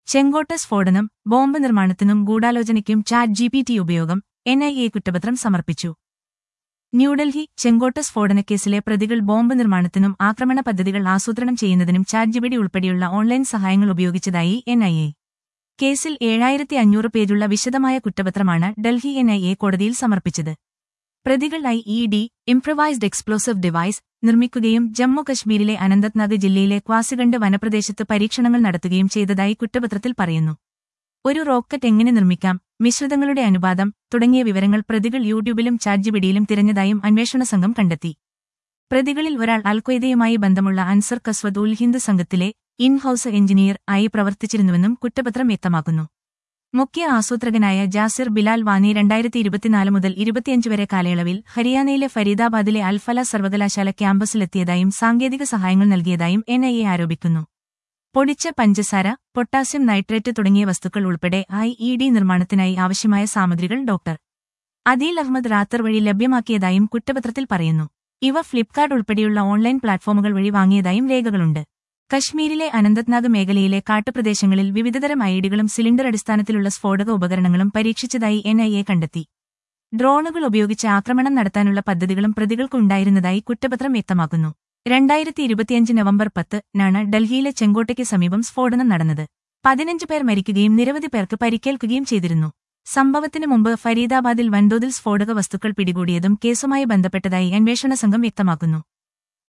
ചെങ്കോട്ട സ്ഫോടനം ബോംബ് നിർമ്മാണത്തിനും ഗൂഢാലോചനയ്ക്കും ചാറ്റ് ജി പി ടി ഉപയോഗം എൻ ഐ എ കുറ്റപത്രം സമർപ്പിച്ചു ന്യൂഡൽഹി ചെങ്കോട്ട സ്ഫോടനക്കേസിലെ പ്രതികൾ ബോംബ് നിർമ്മാണത്തിനും ആക്രമണ പദ്ധതികൾ ആസൂത്രണം ചെയ്യുന്നതിനും ചാറ്റ് ജിപിടി ഉൾപ്പെടെയുള്ള ഓൺലൈൻ സഹായങ്ങൾ ഉപയോഗിച്ചതായി എൻ ഐ എ കേസിൽ ഏഴായിരത്തി അഞ്ഞൂറ് പേജുള്ള വിശദമായ കുറ്റപത്രമാണ് ഡൽഹി എൻ ഐ എ കോടതിയിൽ സമർപ്പിച്ചത് പ്രതികൾ I E D improvised explosive device നിർമ്മിക്കുകയും ജമ്മു കശ്മീരിലെ അനന്തനാഗ് ജില്ലയിലെ ക്വാസിഗണ്ട് വനപ്രദേശത്ത് പരീക്ഷണങ്ങൾ നടത്തുകയും ചെയ്തതായി കുറ്റപത്രത്തിൽ പറയുന്നു ഒരു റോക്കറ്റ് എങ്ങനെ നിർമ്മിക്കാം മിശ്രിതങ്ങളുടെ അനുപാതം തുടങ്ങിയ വിവരങ്ങൾ പ്രതികൾ യൂട്യൂബിലും ചാറ്റ്ജിപിടിയിലും തിരഞ്ഞതായും അന്വേഷണ സംഘം കണ്ടെത്തി പ്രതികളിൽ ഒരാൾ അൽക്വയ്ദയുമായി ബന്ധമുള്ള അൻസർ കസ്വദ് ഉൽ ഹിന്ദ് സംഘത്തിലെ ഇൻ ഹൌസ് എഞ്ചിനീയർ ആയി പ്രവർത്തിച്ചിരുന്നുവെന്നും കുറ്റപത്രം വ്യക്തമാക്കുന്നു മുഖ്യ ആസൂത്രകനായ ജാസിർ ബിലാൽ വാനി രണ്ടായിരത്തി ഇരുപത്തിനാല് മുതൽ ഇരുപത്തിയഞ്ച് വരെ കാലയളവിൽ ഹരിയാനയിലെ ഫരീദാബാദിലെ അൽഫല സർവകലാശാല ക്യാമ്പസിലെത്തിയതായും സാങ്കേതിക സഹായങ്ങൾ നൽകിയതായും എൻ ഐ എ ആരോപിക്കുന്നു പൊടിച്ച പഞ്ചസാര പൊട്ടാസ്യം നൈട്രേറ്റ് തുടങ്ങിയ വസ്തുക്കൾ ഉൾപ്പെടെ ഐ ഇ ഡി നിർമ്മാണത്തിനായി ആവശ്യമായ സാമഗ്രികൾ ഡോക്ടർ അദീൽ അഹമ്മദ് റാത്തർ വഴി ലഭ്യമാക്കിയതായും കുറ്റപത്രത്തിൽ പറയുന്നു ഇവ ഫ്ലിപ്കാർട്ട് ഉൾപ്പെടെയുള്ള ഓൺലൈൻ പ്ലാറ്റ്ഫോമുകൾ വഴി വാങ്ങിയതായും രേഖകളുണ്ട് കശ്മീരിലെ അനന്തനാഗ് മേഖലയിലെ കാട്ടുപ്രദേശങ്ങളിൽ വിവിധതരം ഐഡികളും സിലിണ്ടർ അടിസ്ഥാനത്തിലുള്ള സ്ഫോടക ഉപകരണങ്ങളും പരീക്ഷിച്ചതായി എൻ ഐ എ കണ്ടെത്തി ഡ്രോണുകൾ ഉപയോഗിച്ച് ആക്രമണം നടത്താനുള്ള പദ്ധതികളും പ്രതികൾക്കുണ്ടായിരുന്നതായി കുറ്റപത്രം വ്യക്തമാക്കുന്നു രണ്ടായിരത്തി ഇരുപത്തിയഞ്ച് നവംബർ പത്ത് നാണ് ഡൽഹിയിലെ ചെങ്കോട്ടയ്ക്ക് സമീപം സ്ഫോടനം നടന്നത് പതിനഞ്ച് പേർ മരിക്കുകയും നിരവധി പേർക്ക് പരിക്കേൽക്കുകയും ചെയ്തിരുന്നു സംഭവത്തിനു മുമ്പ് ഫരീദാബാദിൽ വൻതോതിൽ സ്ഫോടക വസ്തുക്കൾ പിടികൂടിയതും കേസുമായി ബന്ധപ്പെട്ടതായി അന്വേഷണ സംഘം വ്യക്തമാക്കുന്നു